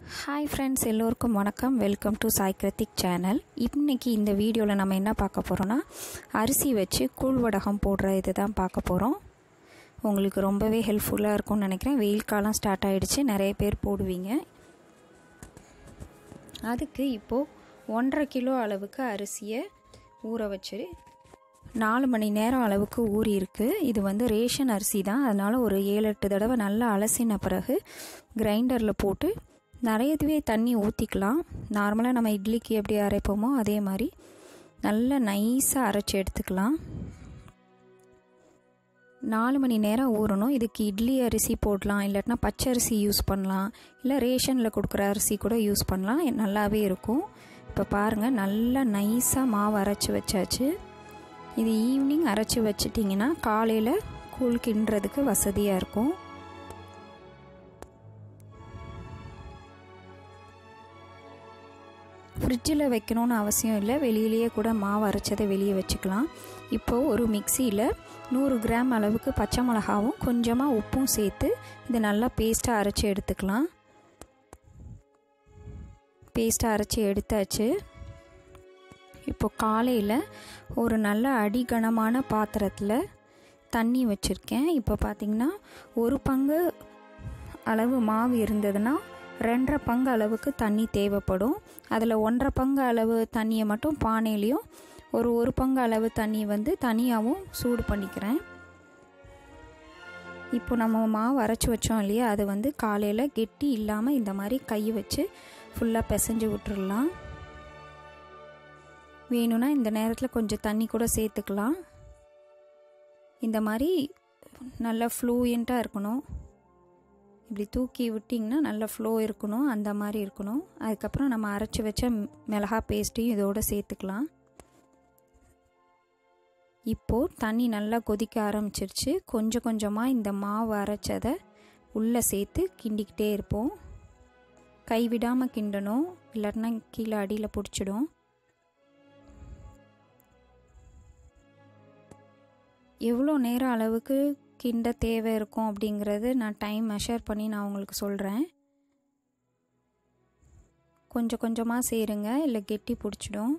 hi friends எல்லோருக்கும் வணக்கம் welcome to Sai Krithik channel இன்றைக்கி இந்த வீடியோவில் நம்ம என்ன பார்க்க போகிறோன்னா அரிசி வச்சு கூழ் வடகம் போடுற இது தான் பார்க்க போகிறோம் உங்களுக்கு ரொம்பவே ஹெல்ப்ஃபுல்லாக இருக்கும்னு நினைக்கிறேன் வெயில் காலம் ஸ்டார்ட் ஆகிடுச்சு நிறைய பேர் போடுவீங்க அதுக்கு இப்போது ஒன்றரை கிலோ அளவுக்கு அரிசியை ஊற வச்சு நாலு மணி நேரம் அளவுக்கு ஊறி இருக்குது இது வந்து ரேஷன் அரிசி தான் அதனால் ஒரு ஏழு எட்டு தடவை நல்லா அலசின பிறகு கிரைண்டரில் போட்டு நிறையவே தண்ணி ஊற்றிக்கலாம் நார்மலாக நம்ம இட்லிக்கு எப்படி அரைப்போமோ அதே மாதிரி நல்லா நைஸாக அரைச்சி எடுத்துக்கலாம் நாலு மணி நேரம் ஊறணும் இதுக்கு இட்லி அரிசி போடலாம் இல்லாட்டினா பச்சை அரிசி யூஸ் பண்ணலாம் இல்லை ரேஷனில் கொடுக்குற அரிசி கூட யூஸ் பண்ணலாம் நல்லாவே இருக்கும் இப்போ பாருங்கள் நல்லா நைஸாக மாவு அரைச்சி வச்சாச்சு இது ஈவினிங் அரைச்சி வச்சிட்டிங்கன்னா காலையில் கூழ் கிண்டுறதுக்கு வசதியாக இருக்கும் ஃப்ரிட்ஜில் வைக்கணும்னு அவசியம் இல்லை வெளியிலேயே கூட மாவு அரைச்சதை வெளியே வச்சுக்கலாம் இப்போது ஒரு மிக்சியில் நூறு கிராம் அளவுக்கு பச்சை மிளகாவும் கொஞ்சமாக உப்பும் சேர்த்து இது நல்லா பேஸ்ட்டாக அரைச்சி எடுத்துக்கலாம் பேஸ்ட்டாக அரைச்சி எடுத்தாச்சு இப்போ காலையில் ஒரு நல்ல அடிகனமான பாத்திரத்தில் தண்ணி வச்சுருக்கேன் இப்போ பார்த்திங்கன்னா ஒரு பங்கு அளவு மாவு இருந்ததுன்னா ரெண்டரை பங்கு அளவுக்கு தண்ணி தேவைப்படும் அதில் ஒன்றரை பங்கு அளவு தண்ணியை மட்டும் பானையிலையும் ஒரு ஒரு பங்கு அளவு தண்ணி வந்து தனியாகவும் சூடு பண்ணிக்கிறேன் இப்போ நம்ம மாவு அரைச்சி வச்சோம் இல்லையா அது வந்து காலையில் கெட்டி இல்லாமல் இந்த மாதிரி கை வச்சு ஃபுல்லாக பிசைஞ்சு விட்டுறலாம் வேணும்னா இந்த நேரத்தில் கொஞ்சம் தண்ணி கூட சேர்த்துக்கலாம் இந்த மாதிரி நல்லா ஃப்ளூயண்ட்டாக இருக்கணும் இப்படி தூக்கி விட்டிங்கன்னா நல்லா ஃப்ளோ இருக்கணும் அந்த மாதிரி இருக்கணும் அதுக்கப்புறம் நம்ம அரைச்சி வச்ச மிளகா பேஸ்ட்டையும் இதோடு சேர்த்துக்கலாம் இப்போது தண்ணி நல்லா கொதிக்க ஆரம்பிச்சிருச்சு கொஞ்சம் கொஞ்சமாக இந்த மாவு அரைச்சதை உள்ளே சேர்த்து கிண்டிக்கிட்டே இருப்போம் கைவிடாமல் கிண்டணும் இல்லாட்டினா கீழே அடியில் பிடிச்சிடும் எவ்வளோ நேரம் அளவுக்கு கிண்ட தேவை இருக்கும் அப்படிங்கிறது நான் டைம் மெஷர் பண்ணி நான் உங்களுக்கு சொல்கிறேன் கொஞ்சம் கொஞ்சமாக சேருங்க இல்லை கெட்டி பிடிச்சிடும்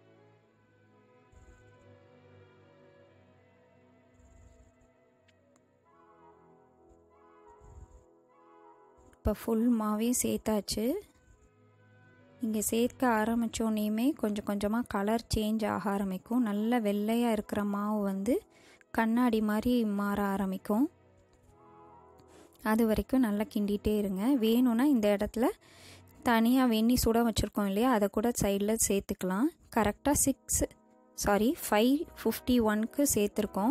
இப்போ ஃபுல் மாவையும் சேர்த்தாச்சு இங்கே சேர்க்க ஆரம்பித்தோன்னே கொஞ்சம் கொஞ்சமாக கலர் சேஞ்ச் ஆக ஆரம்பிக்கும் நல்ல வெள்ளையாக இருக்கிற மாவு வந்து கண்ணாடி மாதிரி மாற ஆரம்பிக்கும் அது வரைக்கும் நல்லா கிண்டிகிட்டே இருங்க வேணும்னா இந்த இடத்துல தனியாக வெந்நி சுட வச்சுருக்கோம் இல்லையா அதை கூட சைடில் சேர்த்துக்கலாம் கரெக்டாக சிக்ஸ் சாரி ஃபைவ் ஃபிஃப்டி ஒன்க்கு சேர்த்துருக்கோம்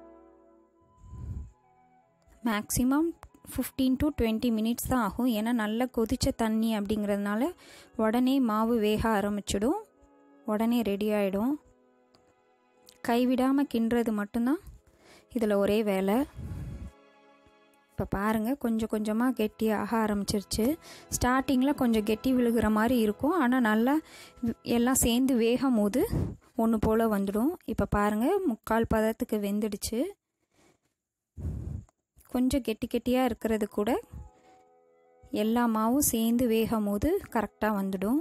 maximum fifteen to twenty minutes தான் ஆகும் ஏன்னா நல்லா கொதித்த தண்ணி அப்படிங்கிறதுனால உடனே மாவு வேக ஆரம்பிச்சிடும் உடனே ரெடி ஆகிடும் கைவிடாமல் கிண்டுறது மட்டும்தான் இதில் ஒரே வேலை இப்போ பாருங்கள் கொஞ்சம் கொஞ்சமாக கெட்டி ஆக ஆரம்பிச்சிருச்சு ஸ்டார்டிங்கில் கொஞ்சம் கெட்டி விழுகிற மாதிரி இருக்கும் ஆனால் நல்லா எல்லாம் சேர்ந்து வேகும் போது ஒன்று போல் வந்துடும் இப்போ பாருங்கள் முக்கால் பதத்துக்கு வெந்துடுச்சு கொஞ்சம் கெட்டி கெட்டியாக இருக்கிறது கூட எல்லா மாவும் சேர்ந்து வேகும் போது கரெக்டாக வந்துடும்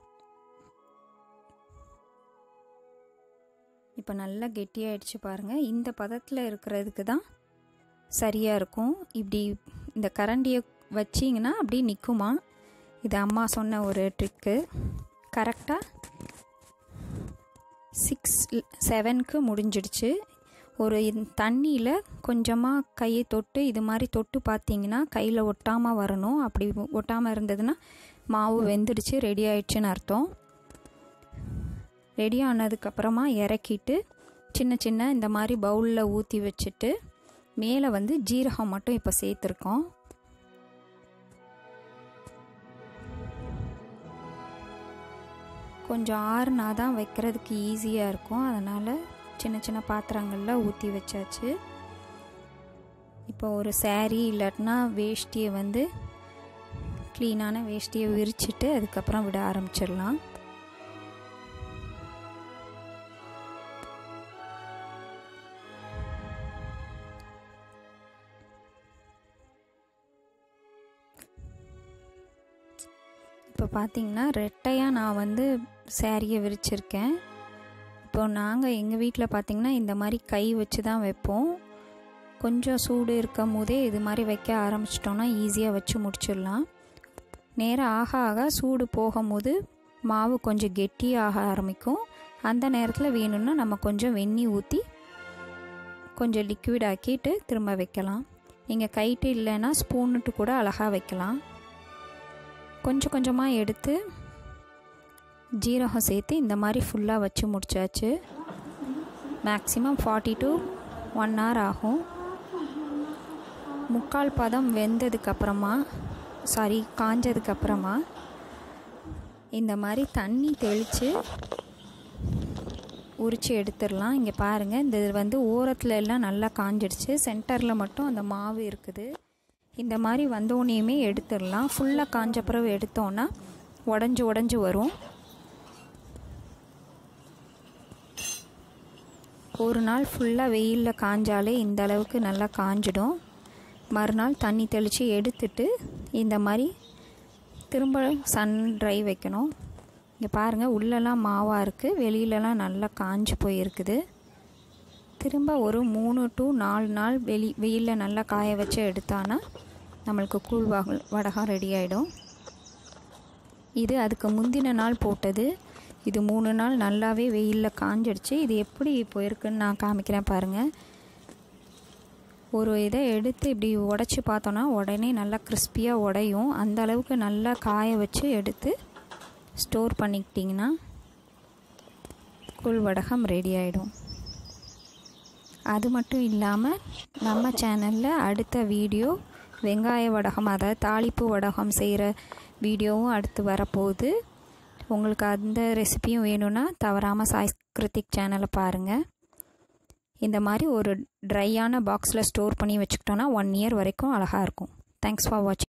இப்போ நல்லா கெட்டியாயிடுச்சு பாருங்கள் இந்த பதத்தில் இருக்கிறதுக்கு தான் சரியாக இருக்கும் இப்படி இந்த கரண்டியை வச்சிங்கன்னா அப்படி நிற்குமா இது அம்மா சொன்ன ஒரு ட்ரிக்கு கரெக்டாக சிக்ஸ் செவனுக்கு முடிஞ்சிடுச்சு ஒரு தண்ணியில் கொஞ்சமாக கையை தொட்டு இது மாதிரி தொட்டு பார்த்தீங்கன்னா கையில் ஒட்டாமல் வரணும் அப்படி ஒட்டாமல் இருந்ததுன்னா மாவு வெந்துடுச்சு ரெடி ஆயிடுச்சுன்னு அர்த்தம் ரெடி ஆனதுக்கப்புறமா இறக்கிட்டு சின்ன சின்ன இந்த மாதிரி பவுலில் ஊற்றி வச்சுட்டு மேலே வந்து ஜீரகம் மட்டும் இப்போ சேர்த்துருக்கோம் கொஞ்சம் ஆறுனா தான் வைக்கிறதுக்கு ஈஸியாக இருக்கும் அதனால் சின்ன சின்ன பாத்திரங்களில் ஊற்றி வச்சாச்சு இப்போ ஒரு சேரீ இல்லாட்டினா வேஷ்டியை வந்து க்ளீனான வேஷ்டியை விரிச்சிட்டு அதுக்கப்புறம் விட ஆரம்பிச்சிடலாம் இப்போ பார்த்தீங்கன்னா ரெட்டையாக நான் வந்து சேரீயை விரிச்சிருக்கேன் இப்போ நாங்கள் எங்கள் வீட்டில் பார்த்திங்கன்னா இந்த மாதிரி கை வச்சு தான் வைப்போம் கொஞ்சம் சூடு இருக்கும் போதே இது மாதிரி வைக்க ஆரம்பிச்சிட்டோன்னா ஈஸியாக வச்சு முடிச்சிடலாம் நேரம் ஆக ஆக சூடு போகும்போது மாவு கொஞ்சம் கெட்டியாக ஆரம்பிக்கும் அந்த நேரத்தில் வேணும்னா நம்ம கொஞ்சம் வெந்நி ஊற்றி கொஞ்சம் லிக்விட் ஆக்கிட்டு திரும்ப வைக்கலாம் நீங்கள் கைட்டு இல்லைன்னா ஸ்பூனுட்டு கூட அழகாக வைக்கலாம் கொஞ்சம் கொஞ்சமாக எடுத்து ஜீரகம் சேர்த்து இந்த மாதிரி ஃபுல்லாக வச்சு முடிச்சாச்சு maximum forty to one hour ஆகும் முக்கால் பதம் வெந்ததுக்கப்புறமா சாரி காஞ்சதுக்கப்புறமா இந்த மாதிரி தண்ணி தெளித்து உரித்து எடுத்துடலாம் இங்கே பாருங்கள் இந்த இது வந்து ஓரத்தில் எல்லாம் நல்லா காஞ்சிடுச்சு சென்டரில் மட்டும் அந்த மாவு இருக்குது இந்த மாதிரி வந்தோடனேயுமே எடுத்துடலாம் ஃபுல்லாக காஞ்ச பிறகு எடுத்தோன்னா உடஞ்சி உடஞ்சி வரும் ஒரு நாள் ஃபுல்லாக வெயிலில் காஞ்சாலே இந்த அளவுக்கு நல்லா காஞ்சிடும் மறுநாள் தண்ணி தெளித்து எடுத்துட்டு இந்த மாதிரி திரும்ப சன் ட்ரை வைக்கணும் இங்கே பாருங்கள் உள்ளெல்லாம் மாவாக இருக்குது வெளியிலலாம் நல்லா காஞ்சி போயிருக்குது திரும்ப ஒரு மூணு டு நாலு நாள் வெளி வெயிலில் நல்லா காய வச்சு எடுத்தானா நம்மளுக்கு கூழ் வக வடகம் ரெடி ஆகிடும் இது அதுக்கு முந்தின நாள் போட்டது இது மூணு நாள் நல்லாவே வெயிலில் காஞ்சிடுச்சு இது எப்படி போயிருக்குன்னு நான் காமிக்கிறேன் பாருங்கள் ஒரு இதை எடுத்து இப்படி உடச்சி பார்த்தோன்னா உடனே நல்லா கிறிஸ்பியாக உடையும் அந்த அளவுக்கு நல்லா காய வச்சு எடுத்து ஸ்டோர் பண்ணிக்கிட்டிங்கன்னா கூழ் வடகம் ரெடி ஆகிடும் அது மட்டும் இல்லாமல் நம்ம சேனலில் அடுத்த வீடியோ வெங்காய வடகம் அதாவது தாளிப்பு வடகம் செய்கிற வீடியோவும் அடுத்து வரப்போகுது உங்களுக்கு அந்த ரெசிபியும் வேணும்னா தவறாமல் சாய் கிருத்திக் சேனலை பாருங்கள் இந்த மாதிரி ஒரு ட்ரையான பாக்ஸில் ஸ்டோர் பண்ணி வச்சுக்கிட்டோன்னா ஒன் இயர் வரைக்கும் அழகாக இருக்கும் தேங்க்ஸ் ஃபார் வாட்சிங்